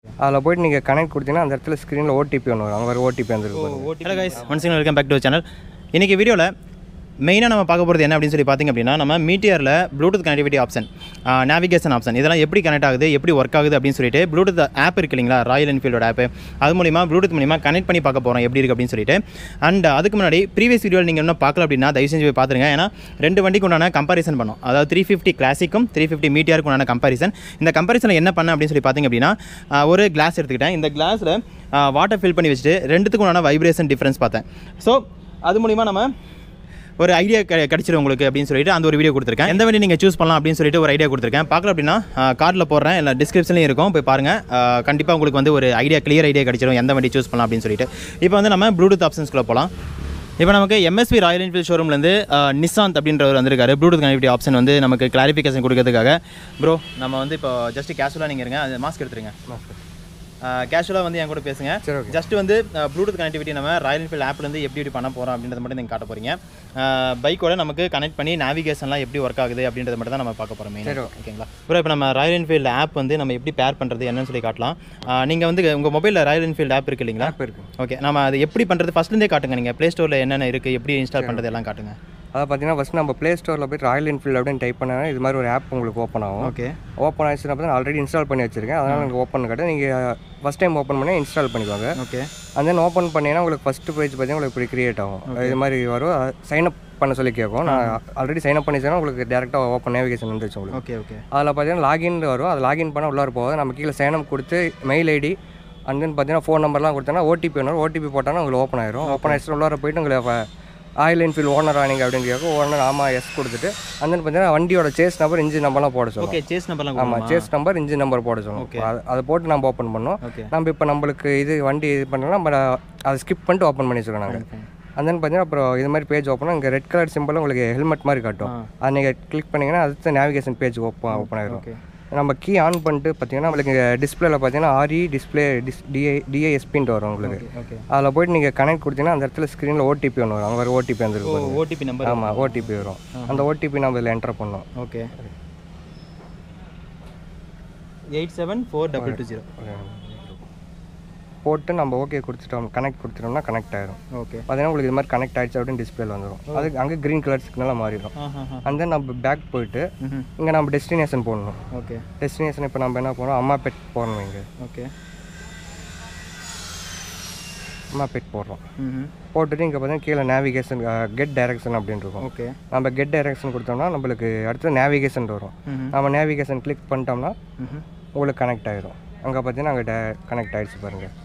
அதில் போயிட்டு நீங்கள் கனெக்ட் கொடுத்தீங்கன்னா அந்த இடத்துல ஸ்க்ரீனில் ஓடிபி ஒன்று வரும் அங்கே ஒரு ஓடிபி வந்துருக்கும் hello guys once welcome back to channel இன்றைக்கி வீடியோவில் மெயினாக நம்ம பார்க்க போகிறது என்ன அப்படின்னு சொல்லி பார்த்திங்க அப்படின்னா நம்ம மீட்டியரில் Bluetooth connectivity option navigation option இதெல்லாம் எப்படி கனெக்ட் ஆகுது எப்படி ஒர்க் ஆகுது அப்படின்னு சொல்லிட்டு ப்ளூடூத் ஆப் இருக்கு இல்லைங்களா ராயல் என்ஃபீல்டோட ஆப் அது மூலிமா ப்ளூடூத் மூலிமா கனெக்ட் பண்ணி பார்க்க போகிறோம் எப்படி இருக்குது அப்படின்னு சொல்லிட்டு அண்ட் அதுக்கு முன்னாடி ப்ரீவியஸ் வீடியோவில் நீங்கள் இன்னும் பார்க்கல அப்படின்னா தயவு செஞ்சு போய் பார்த்துருங்க ஏன்னா ரெண்டு வண்டிக்கு உண்டான கம்பேரிசன் பண்ணோம் அதாவது த்ரீ ஃபிஃப்டி கிளாசிக்கும் த்ரீ ஃபிஃப்டி மீட்டியருக்கு உண்டான கம்பேரிசன் இந்த கம்பேரிசனில் என்ன பண்ண அப்படின்னு சொல்லி பார்த்தீங்க அப்படின்னா ஆஹ் ஒரு கிளாஸ் எடுத்துக்கிட்டேன் இந்த கிளாஸில் வாட்டர் ஃபில் பண்ணி வச்சுட்டு ரெண்டுத்துக்கும் உண்டான வைப்ரேஷன் டிஃப்ரென்ஸ் பார்த்தேன் ஸோ அது மூலிமா நம்ம ஒரு ஐடியா கிடச்சிரும் உங்களுக்கு அப்படின்னு சொல்லிட்டு அந்த ஒரு வீடியோ கொடுத்துருக்கேன் எந்த வண்டி நீங்கள் சூஸ் பண்ணலாம் அப்படின்னு சொல்லிட்டு ஒரு ஐடியா கொடுத்துருக்கேன் பார்க்கல அப்படின்னா கார்டில் போடுறேன் இல்லை டிஸ்கிரிப்ஷன்லையும் இருக்கும் போய் பாருங்கள் கண்டிப்பாக உங்களுக்கு வந்து ஒரு ஐடியா கிளியர் ஐடியா கிடச்சிரும் எந்த வண்டி சூஸ் பண்ணலாம் அப்படின்னு சொல்லிட்டு இப்போ வந்து நம்ம ப்ளூடூத் ஆப்ஷன்ஸ்குள்ளே போகலாம் இப்போ நமக்கு எம்எஸ்பி ராயல் என்ஃபீல்ட் ஷோரூம்லேருந்து நிசாந்த் அப்படின்றவர் வந்திருக்காரு ப்ளூடூத் கனெக்டிவிட்டி ஆப்ஷன் வந்து நமக்கு கிளாரிஃபிகேஷன் கொடுக்கறதுக்காக ப்ரோ நம்ம வந்து இப்போ ஜஸ்ட் கேஷுவலாக நீங்கள் இருங்க அது மாஸ்க் எடுத்துருங்க கேஷுவலாக வந்து என் கூட பேசுங்க சரி, okay. ஜஸ்ட் வந்து ப்ளூடூத் கனெக்டிவிட்டி நம்ம ராயல் என்ஃபீல்ட் ஆப்லேருந்து எப்படி எப்படி பண்ண போகிறோம் அப்படின்றத மட்டும் நீங்கள் காட்ட போகிறீங்க பைக்கோட நமக்கு கனெக்ட் பண்ணி நேவிகேஷன்லாம் எப்படி ஒர்க் ஆகுது அப்படின்றத மட்டும் தான் நம்ம பார்க்க போகிறோம் மெயின் சரி, ஓகேங்களா ப்ரோ இப்போ நம்ம ராயல் என்ஃபீல்டு ஆப் வந்து நம்ம எப்படி பேர் பண்ணுறது என்னன்னு சொல்லி காட்டலாம் நீங்கள் வந்து உங்கள் மொபைலில் ராயல் என்ஃபீல்டு ஆப் இருக்கு இல்லைங்களா ஆப் இருக்குது ஓகே நம்ம அது எப்படி பண்ணுறது ஃபஸ்ட்லேருந்தே காட்டுங்க நீங்கள் ப்ளே ஸ்டோரில் என்னென்ன இருக்குது எப்படி இன்ஸ்டால் பண்ணுறது எல்லாம் காட்டுங்க அதை பார்த்தீங்கன்னா ஃபஸ்ட் நம்ம ப்ளே ஸ்டோரில் போய் ராயல் என்ஃபீல்டு அப்படின்னு டைப் பண்ணா இது மாதிரி ஒரு ஆப் உங்களுக்கு ஓப்பன் ஆகும் ஓகே ஓப்பன் ஆயிடுச்சுன்னா பார்த்தா ஆல்ரெடி இன்ஸ்டால் பண்ணி வச்சிருக்கேன் அதனால் எனக்கு ஓப்பன் காட்டு நீங்கள் ஃபஸ்ட் டைம் ஓப்பன் பண்ணி இன்ஸ்டால் பண்ணிக்கோங்க ஓகே and then ஓப்பன் பண்ணீங்கன்னா உங்களுக்கு ஃபஸ்ட்டு பேஜ் பார்த்தீங்கன்னா உங்களுக்கு இப்படி கிரியேட் ஆகும் இது மாதிரி வரும் சைன் அப் பண்ண சொல்லி கேட்கும் நான் ஆல்ரெடி சைன் அப் பண்ணிச்சேன்னா உங்களுக்கு டேரெக்டாக ஓப்பன் நேவிகேஷன் வந்துருச்சு உங்களுக்கு ஓகே ஓகே அதில் பார்த்தீங்கன்னா லாகின் வரும் அது லாகின் பண்ணால் உள்ளார போகுது நம்ம கீழே சைன் அப் கொடுத்து மெயில் ஐடி அண்ட் தென் பார்த்தீங்கன்னா ஃபோன் நம்பர்லாம் கொடுத்தோன்னா ஓடிபி வரும் ஓடிபி போட்டாங்கன்னா உங்களுக்கு ஓப்பன் ஆயிரும் ஓப்பன் ஆயிடுச்சு உள்ளார போயிட்டு உங்களுக்கு ஆயில் என்ஃபீல்டு ஓனர் ஆனீங்க அப்படின்னு கேட்கும் ஓனர் ஆமாம் எஸ் கொடுத்துட்டு and then பார்த்தீங்கன்னா வண்டியோட சேஸ் நம்பர் இன்ஜின் நம்பர்லாம் போட சொல்லுவோம் ஓகே சேஸ் நம்பர்லாம் ஆமாம் சேஸ் நம்பர் இன்ஜின் நம்பர் போட சொல்லுவோம் அது- அதை போட்டு நம்ம ஓப்பன் பண்ணோம் ஓகே நம்ம இப்போ நம்மளுக்கு இது வண்டி இது பண்ணோம்னா நம்ம அதை ஸ்கிப் பண்ணிட்டு ஓப்பன் பண்ணி வச்சுருக்கோம் நாங்கள் and then பார்த்தீங்கன்னா அப்புறம் இது மாதிரி பேஜ் ஓப்பன் இங்கே ரெட் கலர் சிம்பிள் உங்களுக்கு ஹெல்மெட் மாதிரி காட்டும் அது நீங்கள் கிளிக் பண்ணிங்கன்னா அடுத்த நேவிகேஷன் பேஜ் ஓப்பன் ஓப்பன் ஆயிரும் ஓகே நம்ம கீ ஆன் பண்ணிட்டு பார்த்தீங்கன்னா நம்மளுக்கு டிஸ்பிளேல பார்த்தீங்கன்னா ஆர்இ டிஸ்பிளே டிஸ் டிஐ டிஐஎஸ்பின்ட்டு வரும் உங்களுக்கு ஓகே அதில் போயிட்டு நீங்கள் கனெக்ட் கொடுத்தீங்கன்னா அந்த இடத்துல ஸ்க்ரீனில் ஓடிபி ஒன்று வரும் அங்கே ஒரு ஓடிபி வந்துருக்கும் ஓடிபி நம்பர் ஆமாம் ஓடிபி வரும் அந்த ஓடிபி நம்ம இதில் என்டர் பண்ணோம் okay eight seven four double two zero போட்டு நம்ம ஓகே கொடுத்துட்டோம் கனெக்ட் கொடுத்துட்டோம்னா கனெக்ட் ஆயிரும் ஓகே பார்த்தீங்கன்னா உங்களுக்கு இது மாதிரி கனெக்ட் ஆயிடுச்சு அப்படின்னு டிஸ்பிளேல வந்துடும் அது அங்கே க்ரீன் கலர் சிக்னலாக மாறிடும் ஆ ஆ அந்த தென் நம்ம பேக் போயிட்டு ம் இங்கே நம்ம டெஸ்டினேஷன் போடணும் ஓகே டெஸ்டினேஷன் இப்போ நம்ம என்ன போகிறோம் அம்மா பெட் போடணும் இங்கே ஓகே அம்மா பெட் போடுறோம் ம் போட்டுட்டு இங்கே பார்த்தீங்கன்னா கீழே நேவிகேஷன் கெட் டைரக்ஷன் அப்படின்னு இருக்கும் ஓகே நம்ம கெட் டைரக்ஷன் கொடுத்தோம்னா நம்மளுக்கு அடுத்து நேவிகேஷன் வரும் ம் நம்ம நேவிகேஷன் கிளிக் பண்ணிட்டோம்னா ம் உங்களுக்கு கனெக்ட் ஆயிரும் அங்கே பார்த்தீங்கன்னா அங்கே கனெக்ட் ஆயிடுச்சு பாருங்கள்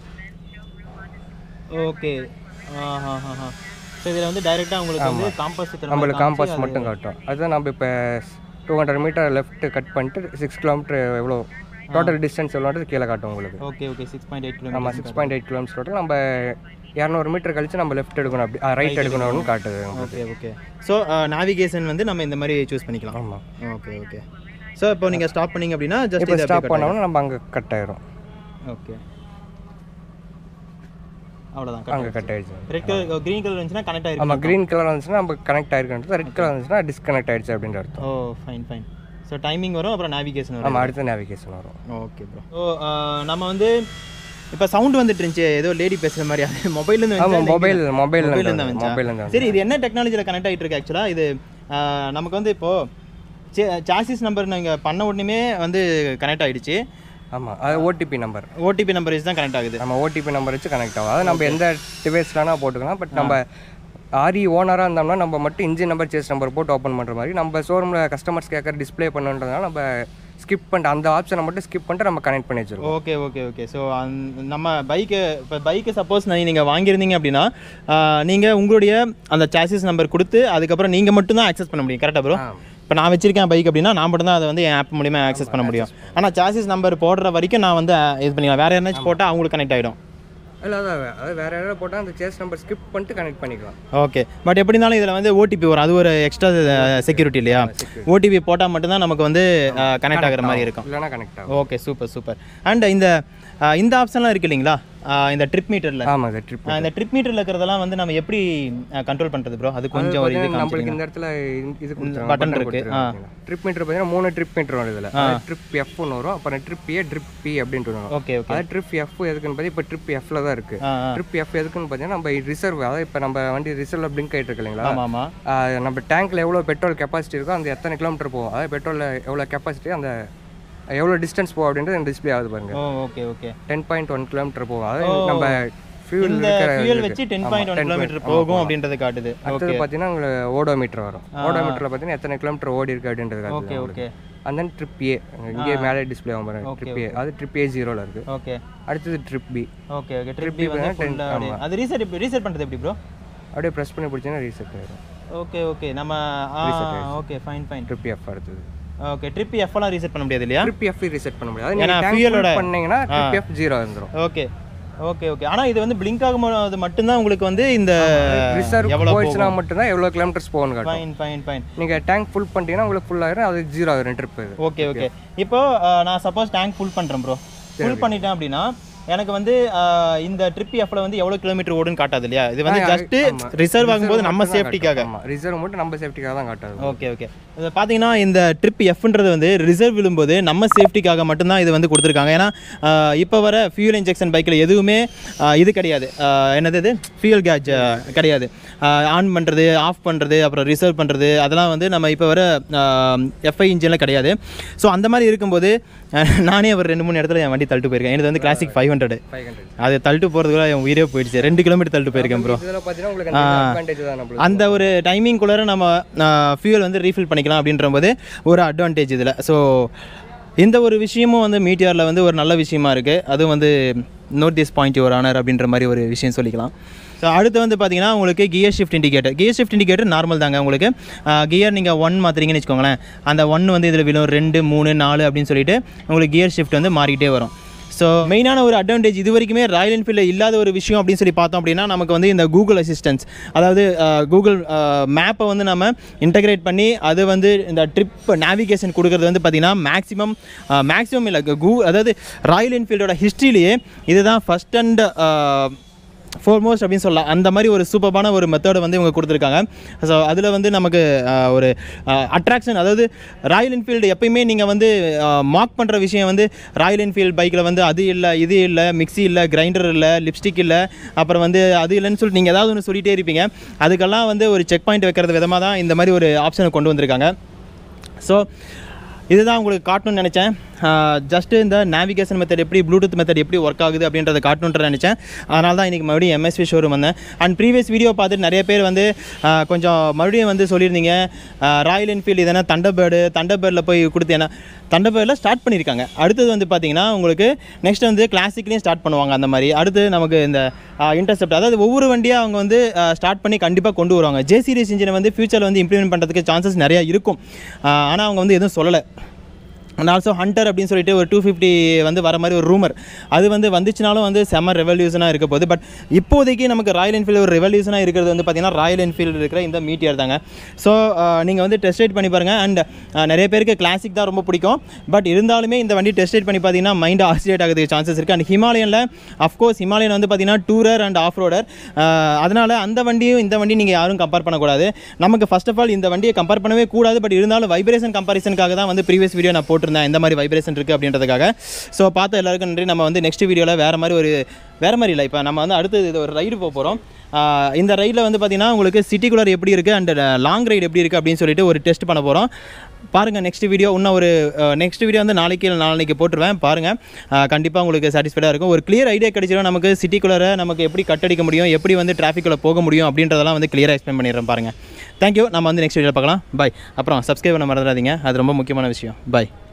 ஓகே ஆ ஆ ஆ ஆ ஸோ இதில் வந்து டைரெக்டாக உங்களுக்கு வந்து காம்பஸ் நம்மளுக்கு காம்பாஸ் மட்டும் காட்டும் அதுதான் நம்ம இப்போ two hundred metre left cut பண்ணிட்டு சிக்ஸ் கிலோமீட்டர் எவ்வளோ டோட்டல் டிஸ்டன்ஸ் எவ்வளோன்றது கீழே காட்டும் உங்களுக்கு okay okay six point eight நம்ம kilometre six point eight kilometre total நம்ம இரநூறு மீட்டர் கழிச்சு நம்ம லெஃப்ட் எடுக்கணும் அப்படி ரைட் எடுக்கணும்னு காட்டுது ஓகே ஓகே ஸோ நேவிகேஷன் வந்து நம்ம இந்த மாதிரி சூஸ் பண்ணிக்கலாம் ஆமாம் ஓகே ஓகே ஸோ இப்போ நீங்கள் ஸ்டாப் பண்ணீங்க அப்படின்னா ஜஸ்ட் இப்போ இது ஸ்டாப் பண்ணோம்னா நம்ம அங்கே கட் ஆயிரும் ஓகே அவ்வளோதான் அங்கே கட் ஆயிடுச்சு ரெட் கலர் க்ரீன் கலர் இருந்துச்சுன்னா கனெக்ட் ஆயிருக்கும் ஆமாம் க்ரீன் கலர் வந்துச்சுன்னா நம்ம கனெக்ட் ஆயிருக்குன்றது ரெட் கலர் வந்துச்சுன்னா டிஸ்கனெக்ட் ஆயிடுச்சு அப்படின்ற அர்த்தம் oh fine fine so timing வரும் அப்புறம் நேவிகேஷன் வரும் நம்ம அடுத்த நேவிகேஷன் வரும் ஓகே ப்ரோ ஸோ நம்ம வந்து இப்போ சவுண்ட் வந்துட்டு இருந்துச்சு ஏதோ லேடி பேசுகிற மாதிரி அது மொபைல்லேருந்து ஆமாம் மொபைல் மொபைல் மொபைல்லேருந்து வந்துச்சா மொபைல் சரி இது என்ன டெக்னாலஜியில் கனெக்ட் ஆகிட்டு இருக்கு ஆக்சுவலாக இது ஆஹ், நமக்கு வந்து இப்போது சாசிஸ் நம்பர் நீங்கள் பண்ண உடனே வந்து கனெக்ட் ஆகிடுச்சு ஆமாம் அது ஓடிபி நம்பர் ஓடிபி நம்பர் வச்சு தான் கனெக்ட் ஆகுது நம்ம ஓடிபி நம்பர் வச்சு கனெக்ட் ஆகும் அது நம்ம எந்த டிவைஸ்லனா போட்டுக்கலாம் பட் நம்ம ஆரி ஓனராக இருந்தோம்னா நம்ம மட்டும் இன்ஜின் நம்பர் சேஸ் நம்பர் போட்டு ஓப்பன் பண்ணுற மாதிரி நம்ம ஷோரூமில் கஸ்டமர்ஸ் கேட்குற டிஸ்ப்ளே பண்ணுன்றதுனால நம்ம ஸ்கிப் பண்ணிட்டு அந்த ஆப்ஷனை மட்டும் ஸ்கிப் பண்ணிட்டு நம்ம கனெக்ட் பண்ணி வச்சிருக்கோம் ஓகே ஓகே ஓகே ஸோ நம்ம பைக்கு இப்போ பைக்கு சப்போஸ் நீங்கள் வாங்கியிருந்தீங்க அப்படின்னா நீங்கள் உங்களுடைய அந்த சாசிஸ் நம்பர் கொடுத்து அதுக்கப்புறம் நீங்கள் மட்டும்தான் ஆக்சஸ் பண்ண முடியும் கரெக்டாக ப்ரோ இப்போ நான் வச்சிருக்கேன் பைக் அப்படின்னா நான் மட்டும் தான் அதை வந்து என் ஆப் மூலியமாக ஆக்சஸ் பண்ண முடியும் ஆனால் சாசிஸ் நம்பர் போடுற வரைக்கும் நான் வந்து அஹ், இது பண்ணிக்கலாம் வேறு யாராச்சும் போட்டால் அவங்களுக்கு கனெக்ட் ஆகிடும் இல்லை அதான் அது வேறு யாராவது போட்டால் அந்த சேஸ் நம்பர் ஸ்கிப் பண்ணிட்டு கனெக்ட் பண்ணிக்கலாம் ஓகே பட் எப்படி இருந்தாலும் இதில் வந்து ஓடிபி வரும் அது ஒரு எக்ஸ்ட்ரா செக்யூரிட்டி இல்லையா ஓடிபி போட்டால் மட்டும்தான் நமக்கு வந்து கனெக்ட் ஆகுற மாதிரி இருக்கும் இல்லைனா கனெக்ட் ஆகும் ஓகே சூப்பர் சூப்பர் அண்ட் இந்த ஆஹ் இந்த ஆப்ஷன்லாம் இருக்கு இல்லைங்களா ஆஹ் இந்த ட்ரிப் மீட்டரில் ஆமாம் சார் ட்ரிப் இந்த ட்ரிப் மீட்டரில் இருக்கிறதெல்லாம் வந்து நம்ம எப்படி கண்ட்ரோல் பண்ணுறது ப்ரோ அது கொஞ்சம் ஒரு இது நம்மளுக்கு இந்த இடத்துல இந்த- இது button பட்டன் இருக்கு. இருக்கு ட்ரிப் மீட்டர் பார்த்தீங்கன்னா மூணு ட்ரிப் மீட்டர் வரும் இதில் ட்ரிப் எஃப் ஒன்று வரும் அப்புறம் ட்ரிப் ஏ ட்ரிப் பி அப்படின்ட்டு வரும் ஓகே ஓகே அதாவது ட்ரிப் எஃப் எதுக்குன்னு பார்த்தீங்கன்னா இப்போ ட்ரிப் எஃப்ல தான் இருக்கு ஆ ஆ ட்ரிப் எஃப் எதுக்குன்னு பார்த்தீங்கன்னா நம்ம ரிசர்வ் அதாவது இப்போ நம்ம வண்டி ரிசர்வ்ல பிளிங்க் ஆகிட்டு இருக்கு இல்லைங்களா ஆமாம் ஆமாம் ஆஹ் நம்ம டேங்க்ல எவ்வளோ பெட்ரோல் கெப்பாசிட்டி இருக்கோ அந்த எத்தனை கிலோமீட்டர் போகும் அதாவது பெட்ரோலில் எவ்வளோ கெப்பாசிட்டி அந்த எவ்வளோ டிஸ்டன்ஸ் போகும் அப்படின்றது டிஸ்பிளே ஆகுது பாருங்க oh okay okay ten point one kilometre போகும் அதாவது நம்ம ஃபியூல் இந்த இருக்கிற ஃபியூல் இதுக்கு. வச்சு டென் ஆமா, பாயிண்ட் ஒன் 10 கிலோமீட்டர் ஆமா, போகும் போகும். அப்படின்றது காட்டுது அடுத்தது பார்த்தீங்கன்னா உங்களுக்கு ஓடோமீட்டர் வரும் ஓடோமீட்டரில் பார்த்தீங்கன்னா எத்தனை கிலோமீட்டர் ஓடி இருக்கு அப்படின்றது ஓகே காட்டுது ஓகே அந்த ட்ரிப் ஏ இங்கே மேலே டிஸ்பிளே ஆகும் பாருங்க Okay, ட்ரிப் ஏ அது ட்ரிப் ஏ ஜீரோவில் இருக்கு ஓகே அடுத்தது trip B okay okay trip B வந்து full ஆ அப்படியே அது ரீசெட் எப்படி ரீசெட் பண்ணுறது எப்படி ப்ரோ அப்படியே ப்ரெஸ் பண்ணி பிடிச்சிங்கன்னா ரீசெட் ஆயிடும் ஓகே ஓகே நம்ம okay fine fine trip F அடுத்தது ஓகே ட்ரிப் எஃப்லாம் ரீசெட் பண்ண முடியாது இல்லையா ட்ரிப் எஃப் ரீசெட் பண்ண முடியாது ஏன்னா நீங்கள் fuel டேங்க் ஓட- பண்ணீங்கன்னா ட்ரிப் எஃப் ஜீரோ வந்துடும் ஓகே ஓகே ஓகே ஆனால் இது வந்து பிளிங்க் ஆகும்போது மட்டும்தான் உங்களுக்கு வந்து இந்த ரிசர்வ் எவ்வளோ போயிடுச்சுன்னா மட்டும்தான் எவ்வளோ கிலோமீட்டர்ஸ் போகணும் காட்டும் ஃபைன் ஃபைன் ஃபைன் நீங்கள் டேங்க் ஃபுல் பண்ணிட்டீங்கன்னா உங்களுக்கு ஃபுல் ஆயிரும் அது ஜீரோ ஆயிரும் ட்ரிப் இது ஓகே ஓகே இப்போ அஹ், நான் சப்போஸ் டேங்க் ஃபுல் பண்ணுறேன் ப்ரோ ஃபுல் பண்ணிட்டேன் அப்படின்னா எனக்கு வந்து அஹ், இந்த ட்ரிப் எஃப்ல வந்து எவ்வளோ கிலோமீட்டர் ஓடுன்னு காட்டாது இல்லையா இது வந்து ஜஸ்ட் ரிசர்வ் ஆகும்போது நம்ம சேஃப்டிக்காக ஆமாம் ரிசர்வ் மட்டும் நம்ம சேஃப்டிக்காக தான் காட்டாது ஓகே ஓகே இது பார்த்தீங்கன்னா இந்த ட்ரிப் எஃப்ன்றது வந்து ரிசர்வ் விழும்போது நம்ம சேஃப்டிக்காக மட்டும்தான் இது வந்து கொடுத்துருக்காங்க ஏன்னா ஆஹ், இப்போ வர ஃபியூல் இன்ஜெக்ஷன் பைக்கில் எதுவுமே ஆஹ், இது கிடையாது ஆஹ், என்னது இது ஃபியூல் கேஜ் கிடையாது ஆன் பண்ணுறது ஆஃப் பண்ணுறது அப்புறம் ரிசர்வ் பண்ணுறது அதெல்லாம் வந்து நம்ம இப்போ வர எஃப்ஐ இன்ஜினில் கிடையாது ஸோ அந்த மாதிரி இருக்கும்போது ஆஹ், நானே ஒரு ரெண்டு மூணு இடத்துல என் வண்டி தள்ளிட்டு போயிருக்கேன் எனக்கு வந்து classic five hundred five hundred அது தள்ளிட்டு போகிறதுக்குள்ள என் உயிரே போயிடுச்சு ரெண்டு கிலோமீட்டர் தள்ளிட்டு போயிருக்கேன் ப்ரோ இதில் பார்த்தீங்கன்னா உங்களுக்கு அந்த அட்வான்டேஜ் தான் நம்மளுக்கு அந்த ஒரு டைமிங்குள்ளார நம்ம ஃபியூல் வந்து ரீஃபில் பண்ணிக்கலாம் அப்படின்றபோது ஒரு அட்வான்டேஜ் இதில் ஸோ இந்த ஒரு விஷயமும் வந்து மீட்டியாரில் வந்து ஒரு நல்ல விஷயமா இருக்குது அதுவும் வந்து note this point your honour அப்படின்ற மாதிரி ஒரு விஷயம் சொல்லிக்கலாம் ஸோ அடுத்து வந்து பார்த்தீங்கன்னா உங்களுக்கு gear shift indicator gear shift indicator normal தாங்க உங்களுக்கு கியர் நீங்கள் ஒன் மாற்றுறீங்கன்னு வச்சுக்கோங்களேன் அந்த ஒன் வந்து இதில் விழும் ரெண்டு மூணு நாலு அப்படின்னு சொல்லிட்டு உங்களுக்கு கியர் ஷிஃப்ட் வந்து மாறிக்கிட்டே வரும் ஸோ மெயினான ஒரு அட்வான்டேஜ் இது வரைக்குமே ராயல் என்ஃபீல்டில் இல்லாத ஒரு விஷயம் அப்படின்னு சொல்லி பார்த்தோம் அப்படின்னா நமக்கு வந்து இந்த கூகுள் அசிஸ்டன்ஸ் அதாவது கூகுள் மேப்பை வந்து நம்ம இன்டகிரேட் பண்ணி அது வந்து இந்த ட்ரிப் நேவிகேஷன் கொடுக்குறது வந்து பார்த்திங்கன்னா மேக்ஸிமம் மேக்ஸிமம் இல்லை கூ அதாவது ராயல் என்ஃபீல்டோட ஹிஸ்ட்ரியிலேயே இதுதான் ஃபஸ்ட் அண்ட் ஃபோர்மோஸ்ட் அப்படின்னு சொல்லலாம் அந்த மாதிரி ஒரு சூப்பரான ஒரு மெத்தடை வந்து இவங்க கொடுத்துருக்காங்க ஸோ அதில் வந்து நமக்கு ஆஹ், ஒரு அட்ராக்ஷன் அதாவது ராயல் என்ஃபீல்டு எப்பயுமே நீங்கள் வந்து மார்க் பண்ணுற விஷயம் வந்து ராயல் என்ஃபீல்டு பைக்கில் வந்து அது இல்லை இது இல்லை மிக்ஸி இல்லை கிரைண்டர் இல்லை லிப்ஸ்டிக் இல்லை அப்புறம் வந்து அது இல்லைன்னு சொல்லிட்டு நீங்கள் ஏதாவது ஒன்று சொல்லிகிட்டே இருப்பீங்க அதுக்கெல்லாம் வந்து ஒரு செக் பாயிண்ட் வைக்கிறது விதமாக தான் இந்த மாதிரி ஒரு ஆப்ஷனை கொண்டு வந்திருக்காங்க ஸோ இதுதான் உங்களுக்கு காட்டணும்னு நினச்சேன் ஜஸ்ட்டு இந்த நேவிகேஷன் மெத்தட் எப்படி ப்ளூடூத் மெத்தட் எப்படி ஒர்க் ஆகுது அப்படின்றத காட்டணுன்ற நினச்சேன் அதனால தான் இன்றைக்கி மறுபடியும் எம்எஸ்வி ஷோரூம் வந்தேன் அண்ட் ப்ரீவியஸ் வீடியோ பார்த்துட்டு நிறைய பேர் வந்து ஆஹ், கொஞ்சம் மறுபடியும் வந்து சொல்லியிருந்தீங்க ராயல் என்ஃபீல்டு இதனா தண்டபேர்டு தண்டபேர்டில் போய் கொடுத்து என்ன தண்டபேர்டில் ஸ்டார்ட் பண்ணியிருக்காங்க அடுத்தது வந்து பார்த்தீங்கன்னா உங்களுக்கு நெக்ஸ்ட் வந்து கிளாசிக்லேயும் ஸ்டார்ட் பண்ணுவாங்க அந்த மாதிரி அடுத்து நமக்கு இந்த இன்டர்செப்ட் அதாவது ஒவ்வொரு வண்டியாக அவங்க வந்து ஸ்டார்ட் பண்ணி கண்டிப்பாக கொண்டு வருவாங்க ஜே சீரிஸ் இன்ஜினை வந்து ஃபியூச்சரில் வந்து இம்ப்ளிமெண்ட் பண்ணுறதுக்கு சான்சஸ் நிறையா இருக்கும் ஆனால் அவங்க வந்து எதுவும் சொல்லலை அண்ட் ஆல்சோ ஹண்டர் அப்படின்னு சொல்லிட்டு ஒரு டூ ஃபிஃப்டி வந்து வர மாதிரி ஒரு ரூமர் அது வந்து வந்துச்சுனாலும் வந்து செம்ம ரெவல்யூஷனாக இருக்க போகுது பட் இப்போதைக்கு நமக்கு ராயல் என்ஃபீல்டு ஒரு ரெவல்யூஷனாக இருக்கிறது வந்து பார்த்தீங்கன்னா ராயல் என்ஃபீல்டு இருக்கிற இந்த மீட்டியர் தாங்க ஸோ நீங்கள் வந்து டெஸ்ட் ரைட் பண்ணி பாருங்கள் அண்ட் நிறைய பேருக்கு கிளாசிக் தான் ரொம்ப பிடிக்கும் பட் இருந்தாலுமே இந்த வண்டி டெஸ்ட் ரைட் பண்ணி பார்த்தீங்கன்னா மைண்ட் ஆக்சிடேட் ஆகிறதுக்கு சான்சஸ் இருக்குது அண்ட் ஹிமாலயனில் அஃப்கோர்ஸ் ஹிமாலயன் வந்து பார்த்தீங்கன்னா டூரர் அண்ட் ஆஃப் ரோடர் அதனால் அந்த வண்டியும் இந்த வண்டியும் நீங்கள் யாரும் கம்பேர் பண்ணக்கூடாது நமக்கு ஃபர்ஸ்ட் ஆஃப் ஆல் இந்த வண்டியை கம்பேர் பண்ணவே கூடாது பட் இருந்தாலும் வைப்ரேஷன் கம்பேரிசனுக்காக தான் வந்து ப்ரீவியஸ் வீடியோ நான் போட்டிருந்தேன் இந்த மாதிரி வைப்ரேஷன் இருக்குது அப்படின்றதுக்காக ஸோ பார்த்த எல்லாருக்கும் நன்றி நம்ம வந்து நெக்ஸ்ட் வீடியோவில் வேறு மாதிரி ஒரு வேறு மாதிரி இல்லை இப்போ நம்ம வந்து அடுத்தது இது ஒரு ரைடு போக போகிறோம் இந்த ரைடில் வந்து பார்த்தீங்கன்னா உங்களுக்கு சிட்டிக்குள்ளர் எப்படி இருக்குது அண்ட் லாங் ரைடு எப்படி இருக்குது அப்படின்னு சொல்லிட்டு ஒரு டெஸ்ட் பண்ண போகிறோம் பாருங்கள் நெக்ஸ்ட் வீடியோ இன்னும் ஒரு நெக்ஸ்ட் வீடியோ வந்து நாளைக்கு இல்லை நாளைக்கு போட்டுருவேன் பாருங்கள் கண்டிப்பாக உங்களுக்கு சாட்டிஸ்ஃபைடாக இருக்கும் ஒரு கிளியர் ஐடியா கிடைச்சிடும் நமக்கு சிட்டிக்குள்ளே நமக்கு எப்படி கட்டடிக்க முடியும் எப்படி வந்து டிராஃபிக்குள்ளே போக முடியும் அப்படின்றதெல்லாம் வந்து கிளியராக எக்ஸ்பிளைன் பண்ணிடுறேன் பாருங்கள் தேங்க்யூ நம்ம வந்து நெக்ஸ்ட் வீடியோ பார்க்கலாம் பாய் அப்புறம் சப்ஸ்கிரைப் பண்ண மறந்துடாதீங்க அது ரொம்ப முக்கியமான விஷயம் பாய்